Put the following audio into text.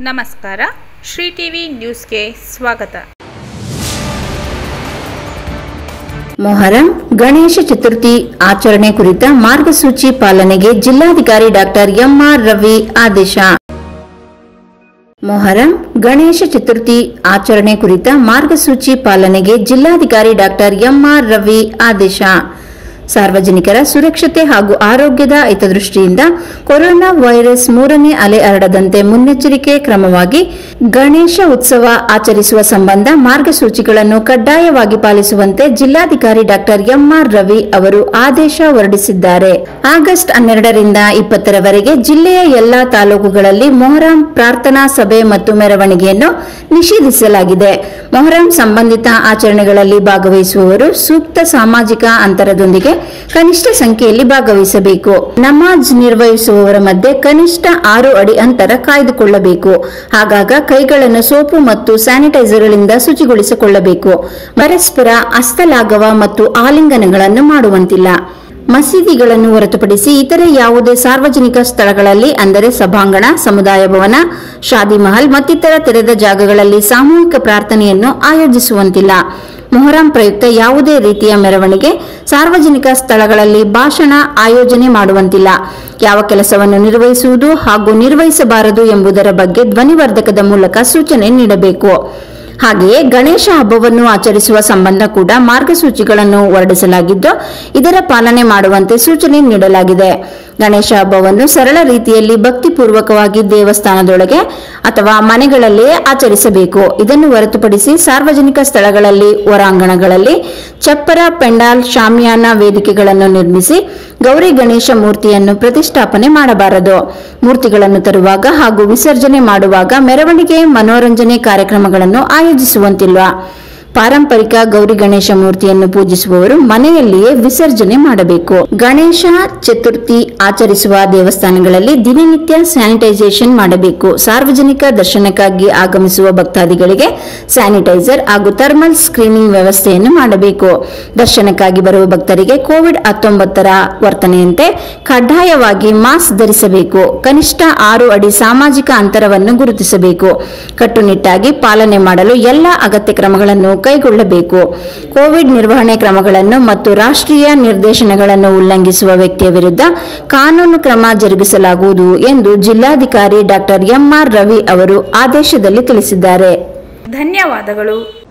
ನಮಸ್ಕಾರ ಶ್ರೀ ಟಿವಿ ನ್ಯೂಸ್ಗೆ ಸ್ವಾಗತ ಮೊಹರಂ ಗಣೇಶ ಚತುರ್ಥಿ ಆಚರಣೆ ಕುರಿತ ಮಾರ್ಗಸೂಚಿ ಪಾಲನೆಗೆ ಜಿಲ್ಲಾಧಿಕಾರಿ ಡಾಕ್ಟರ್ ಎಂಆರ್ ರವಿ ಆದೇಶ ಮೊಹರಂ ಗಣೇಶ ಚತುರ್ಥಿ ಆಚರಣೆ ಕುರಿತ ಮಾರ್ಗಸೂಚಿ ಪಾಲನೆಗೆ ಜಿಲ್ಲಾಧಿಕಾರಿ ಡಾಕ್ಟರ್ ಎಂಆರ್ ರವಿ ಆದೇಶ ಸಾರ್ವಜನಿಕರ ಸುರಕ್ಷತೆ ಹಾಗೂ ಆರೋಗ್ಯದ ಹಿತದೃಷ್ಟಿಯಿಂದ ಕೊರೋನಾ ವೈರಸ್ ಮೂರನೇ ಅಲೆ ಹರಡದಂತೆ ಮುನ್ನೆಚ್ಚರಿಕೆ ಕ್ರಮವಾಗಿ ಗಣೇಶ ಉತ್ಸವ ಆಚರಿಸುವ ಸಂಬಂಧ ಮಾರ್ಗಸೂಚಿಗಳನ್ನು ಕಡ್ಡಾಯವಾಗಿ ಪಾಲಿಸುವಂತೆ ಜಿಲ್ಲಾಧಿಕಾರಿ ಡಾಕ್ಟರ್ ಎಂಆರ್ ರವಿ ಅವರು ಆದೇಶ ಹೊರಡಿಸಿದ್ದಾರೆ ಆಗಸ್ಟ್ ಹನ್ನೆರಡರಿಂದ ಇಪ್ಪತ್ತರವರೆಗೆ ಜಿಲ್ಲೆಯ ಎಲ್ಲಾ ತಾಲೂಕುಗಳಲ್ಲಿ ಮೊಹರಂ ಪ್ರಾರ್ಥನಾ ಸಭೆ ಮತ್ತು ಮೆರವಣಿಗೆಯನ್ನು ನಿಷೇಧಿಸಲಾಗಿದೆ ಮೊಹರಂ ಸಂಬಂಧಿತ ಆಚರಣೆಗಳಲ್ಲಿ ಭಾಗವಹಿಸುವವರು ಸೂಕ್ತ ಸಾಮಾಜಿಕ ಅಂತರದೊಂದಿಗೆ ಕನಿಷ್ಠ ಸಂಖ್ಯೆಯಲ್ಲಿ ಭಾಗವಹಿಸಬೇಕು ನಮಾಜ್ ನಿರ್ವಹಿಸುವವರ ಮಧ್ಯೆ ಕನಿಷ್ಠ ಆರು ಅಡಿ ಅಂತರ ಕಾಯ್ದುಕೊಳ್ಳಬೇಕು ಆಗಾಗ ಕೈಗಳನ್ನು ಸೋಪು ಮತ್ತು ಸ್ಯಾನಿಟೈಸರ್ಗಳಿಂದ ಶುಚಿಗೊಳಿಸಿಕೊಳ್ಳಬೇಕು ಪರಸ್ಪರ ಹಸ್ತಲಾಘವ ಮತ್ತು ಆಲಿಂಗನಗಳನ್ನು ಮಾಡುವಂತಿಲ್ಲ ಮಸೀದಿಗಳನ್ನು ಹೊರತುಪಡಿಸಿ ಇತರೆ ಯಾವುದೇ ಸಾರ್ವಜನಿಕ ಸ್ಥಳಗಳಲ್ಲಿ ಅಂದರೆ ಸಭಾಂಗಣ ಸಮುದಾಯ ಭವನ ಶಾದಿ ಮಹಲ್ ಮತ್ತಿತರ ತೆರೆದ ಜಾಗಗಳಲ್ಲಿ ಸಾಮೂಹಿಕ ಪ್ರಾರ್ಥನೆಯನ್ನು ಆಯೋಜಿಸುವಂತಿಲ್ಲ ಮೊಹರಂ ಪ್ರಯುಕ್ತ ಯಾವುದೇ ರೀತಿಯ ಮೆರವಣಿಗೆ ಸಾರ್ವಜನಿಕ ಸ್ಥಳಗಳಲ್ಲಿ ಭಾಷಣ ಆಯೋಜನೆ ಮಾಡುವಂತಿಲ್ಲ ಯಾವ ಕೆಲಸವನ್ನು ನಿರ್ವಹಿಸುವುದು ಹಾಗೂ ನಿರ್ವಹಿಸಬಾರದು ಎಂಬುದರ ಬಗ್ಗೆ ಧ್ವನಿವರ್ಧಕದ ಮೂಲಕ ಸೂಚನೆ ನೀಡಬೇಕು ಹಾಗೆಯೇ ಗಣೇಶ ಹಬ್ಬವನ್ನು ಆಚರಿಸುವ ಸಂಬಂಧ ಕೂಡ ಮಾರ್ಗಸೂಚಿಗಳನ್ನು ಹೊರಡಿಸಲಾಗಿದ್ದು ಇದರ ಪಾಲನೆ ಮಾಡುವಂತೆ ಸೂಚನೆ ನೀಡಲಾಗಿದೆ ಗಣೇಶ ಹಬ್ಬವನ್ನು ಸರಳ ರೀತಿಯಲ್ಲಿ ಭಕ್ತಿಪೂರ್ವಕವಾಗಿ ದೇವಸ್ಥಾನದೊಳಗೆ ಅಥವಾ ಮನೆಗಳಲ್ಲಿಯೇ ಆಚರಿಸಬೇಕು ಇದನ್ನು ಹೊರತುಪಡಿಸಿ ಸಾರ್ವಜನಿಕ ಸ್ಥಳಗಳಲ್ಲಿ ಹೊರಾಂಗಣಗಳಲ್ಲಿ ಚಪ್ಪರ ಪೆಂಡಾಲ್ ಶಾಮಿಯಾನ ವೇದಿಕೆಗಳನ್ನು ನಿರ್ಮಿಸಿ ಗೌರಿ ಗಣೇಶ ಮೂರ್ತಿಯನ್ನು ಪ್ರತಿಷ್ಠಾಪನೆ ಮಾಡಬಾರದು ಮೂರ್ತಿಗಳನ್ನು ತರುವಾಗ ಹಾಗೂ ವಿಸರ್ಜನೆ ಮಾಡುವಾಗ ಮೆರವಣಿಗೆ ಮನೋರಂಜನೆ ಕಾರ್ಯಕ್ರಮಗಳನ್ನು ಆಯೋಜಿಸುವಂತಿಲ್ಲ ಪಾರಂಪರಿಕ ಗೌರಿ ಗಣೇಶ ಮೂರ್ತಿಯನ್ನು ಪೂಜಿಸುವವರು ಮನೆಯಲ್ಲಿಯೇ ವಿಸರ್ಜನೆ ಮಾಡಬೇಕು ಗಣೇಶ ಚತುರ್ಥಿ ಆಚರಿಸುವ ದೇವಸ್ಥಾನಗಳಲ್ಲಿ ದಿನನಿತ್ಯ ಸ್ಯಾನಿಟೈಸೇಷನ್ ಮಾಡಬೇಕು ಸಾರ್ವಜನಿಕ ದರ್ಶನಕ್ಕಾಗಿ ಆಗಮಿಸುವ ಭಕ್ತಾದಿಗಳಿಗೆ ಸ್ಯಾನಿಟೈಸರ್ ಹಾಗೂ ಥರ್ಮಲ್ ಸ್ಕ್ರೀನಿಂಗ್ ವ್ಯವಸ್ಥೆಯನ್ನು ಮಾಡಬೇಕು ದರ್ಶನಕ್ಕಾಗಿ ಬರುವ ಭಕ್ತರಿಗೆ ಕೋವಿಡ್ ಹತ್ತೊಂಬತ್ತರ ವರ್ತನೆಯಂತೆ ಕಡ್ಡಾಯವಾಗಿ ಮಾಸ್ಕ್ ಧರಿಸಬೇಕು ಕನಿಷ್ಠ ಆರು ಅಡಿ ಸಾಮಾಜಿಕ ಅಂತರವನ್ನು ಗುರುತಿಸಬೇಕು ಕಟ್ಟುನಿಟ್ಟಾಗಿ ಪಾಲನೆ ಮಾಡಲು ಎಲ್ಲ ಅಗತ್ಯ ಕ್ರಮಗಳನ್ನು ಕೈಗೊಳ್ಳಬೇಕು ಕೋವಿಡ್ ನಿರ್ವಹಣೆ ಕ್ರಮಗಳನ್ನು ಮತ್ತು ರಾಷ್ಟ್ರೀಯ ನಿರ್ದೇಶನಗಳನ್ನು ಉಲ್ಲಂಘಿಸುವ ವ್ಯಕ್ತಿಯ ವಿರುದ್ಧ ಕಾನೂನು ಕ್ರಮ ಜರುಗಿಸಲಾಗುವುದು ಎಂದು ಜಿಲ್ಲಾಧಿಕಾರಿ ಡಾಕ್ಟರ್ ಎಂಆರ್ ರವಿ ಅವರು ಆದೇಶದಲ್ಲಿ ತಿಳಿಸಿದ್ದಾರೆ ಧನ್ಯವಾದಗಳು